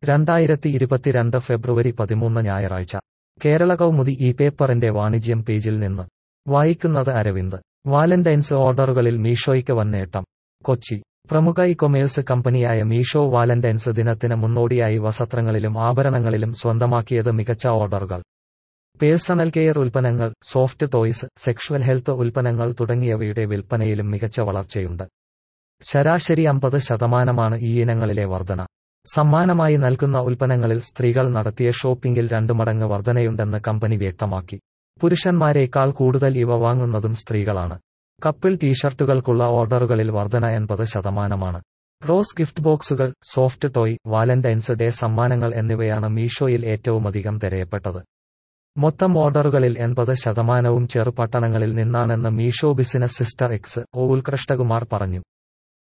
രണ്ടായിരത്തി ഇരുപത്തിരണ്ട് ഫെബ്രുവരി പതിമൂന്ന് ഞായറാഴ്ച കേരള കൗമുദി ഈ പേപ്പറിന്റെ വാണിജ്യം പേജിൽ നിന്ന് വായിക്കുന്നത് അരവിന്ദ് വാലന്റൈൻസ് ഓർഡറുകളിൽ മീഷോയ്ക്ക് വൻ നേട്ടം കൊച്ചി പ്രമുഖ ഇ കൊമേഴ്സ് കമ്പനിയായ മീഷോ വാലന്റൈൻസ് ദിനത്തിന് മുന്നോടിയായി വസ്ത്രങ്ങളിലും ആഭരണങ്ങളിലും സ്വന്തമാക്കിയത് മികച്ച ഓർഡറുകൾ പേഴ്സണൽ കെയർ ഉൽപ്പന്നങ്ങൾ സോഫ്റ്റ് ടോയ്സ് സെക്ഷുവൽ ഹെൽത്ത് ഉൽപ്പന്നങ്ങൾ തുടങ്ങിയവയുടെ വിൽപ്പനയിലും മികച്ച വളർച്ചയുണ്ട് ശരാശരി അമ്പത് ശതമാനമാണ് ഈ ഇനങ്ങളിലെ വർധന സമ്മാനമായി നൽകുന്ന ഉൽപ്പന്നങ്ങളിൽ സ്ത്രീകൾ നടത്തിയ ഷോപ്പിംഗിൽ രണ്ടു മടങ്ങ് വർധനയുണ്ടെന്ന് കമ്പനി വ്യക്തമാക്കി പുരുഷന്മാരെക്കാൾ കൂടുതൽ ഇവ വാങ്ങുന്നതും സ്ത്രീകളാണ് കപ്പിൾ ടീഷർട്ടുകൾക്കുള്ള ഓർഡറുകളിൽ വർധന എൺപത് ശതമാനമാണ് rose gift boxes soft toy Valentine's Day സമ്മാനങ്ങൾ എന്നിവയാണ് മീഷോയിൽ ഏറ്റവുമധികം തിരയപ്പെട്ടത് മൊത്തം ഓർഡറുകളിൽ എൺപത് ശതമാനവും ചെറുപട്ടണങ്ങളിൽ നിന്നാണെന്ന് മീഷോ ബിസിനസ് സിസ്റ്റർ എക്സ് ഒ ഉത്കൃഷ്ടകുമാർ പറഞ്ഞു